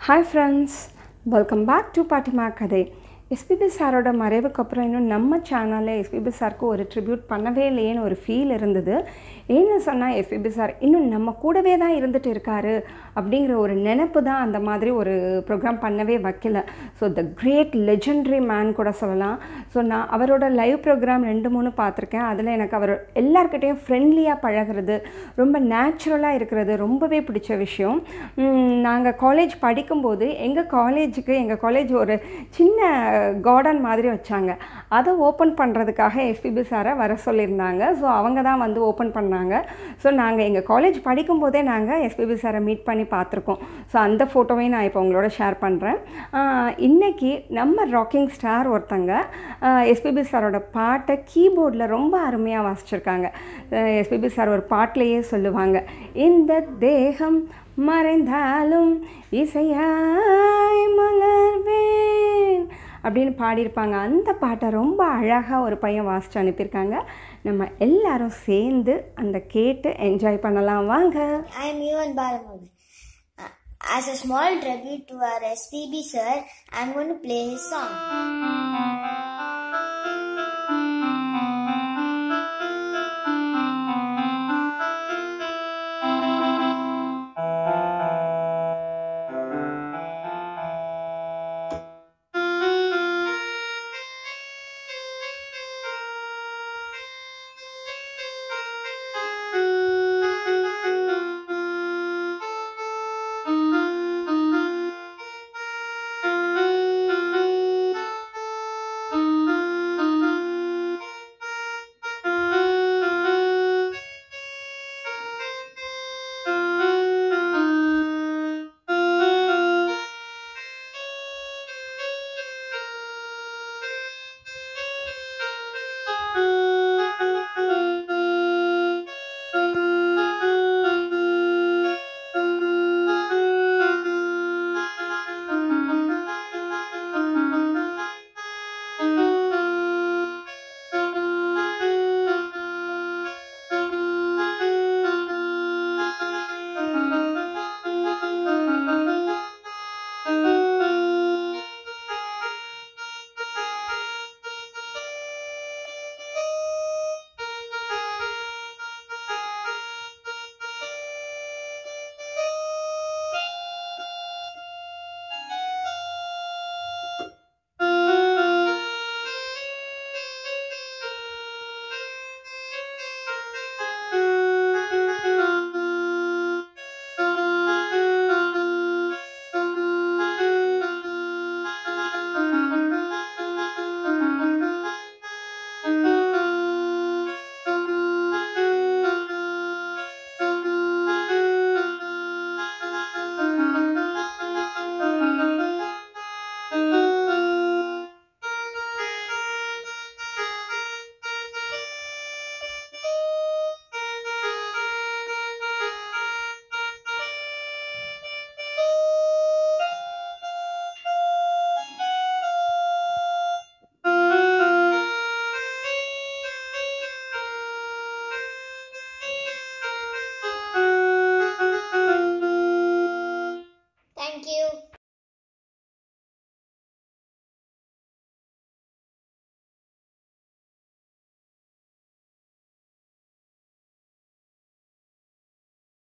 Hi friends welcome back to பாட்டிமா கதை SPB சாரோட மறைவுக்கு அப்புறம் இன்னும் நம்ம சேனலில் எஸ்பிபி சாருக்கு ஒரு ட்ரிபியூட் பண்ணவே இல்லையேன்னு ஒரு ஃபீல் இருந்தது ஏன்னு சொன்னால் எஸ்பிபி சார் இன்னும் நம்ம கூடவே தான் இருந்துட்டு இருக்காரு அப்படிங்கிற ஒரு நினப்பு தான் அந்த மாதிரி ஒரு ப்ரோக்ராம் பண்ணவே வைக்கல so the great legendary man கூட சொல்லலாம் ஸோ நான் அவரோட லைவ் ப்ரோக்ராம் ரெண்டு மூணு பார்த்துருக்கேன் அதில் எனக்கு அவர் எல்லார்கிட்டேயும் ஃப்ரெண்ட்லியாக பழகிறது ரொம்ப நேச்சுரலாக இருக்கிறது ரொம்பவே பிடிச்ச விஷயம் நாங்கள் காலேஜ் படிக்கும்போது எங்கள் காலேஜுக்கு எங்கள் காலேஜ் ஒரு சின்ன கார்டன் மாதிரி வச்சாங்க அதை ஓப்பன் பண்ணுறதுக்காக எஸ்பிபி சாரை வர சொல்லியிருந்தாங்க ஸோ அவங்க தான் வந்து ஓப்பன் பண்ணாங்க ஸோ நாங்கள் எங்கள் காலேஜ் படிக்கும்போதே நாங்கள் எஸ்பிபி சாரை மீட் பண்ணி பார்த்துருக்கோம் ஸோ அந்த ஃபோட்டோவையும் நான் இப்போ உங்களோட ஷேர் பண்ணுறேன் இன்றைக்கி நம்ம ராக்கிங் ஸ்டார் ஒருத்தங்க எஸ்பிபி சாரோட பாட்டை கீபோர்டில் ரொம்ப அருமையாக வாசிச்சிருக்காங்க எஸ்பிபி சார் ஒரு பாட்டிலையே சொல்லுவாங்க இந்த தேகம் மறைந்தாலும் இசையாய் மலர்வேன் அப்படின்னு பாடியிருப்பாங்க அந்த பாட்டை ரொம்ப அழகாக ஒரு பையன் வாசித்து அனுப்பியிருக்காங்க நம்ம எல்லாரும் சேர்ந்து அந்த கேட்டு என்ஜாய் பண்ணலாம் வாங்க I am Yuvan Balamugan. Uh, As a small tribute to our SPB sir, I am going to play his song.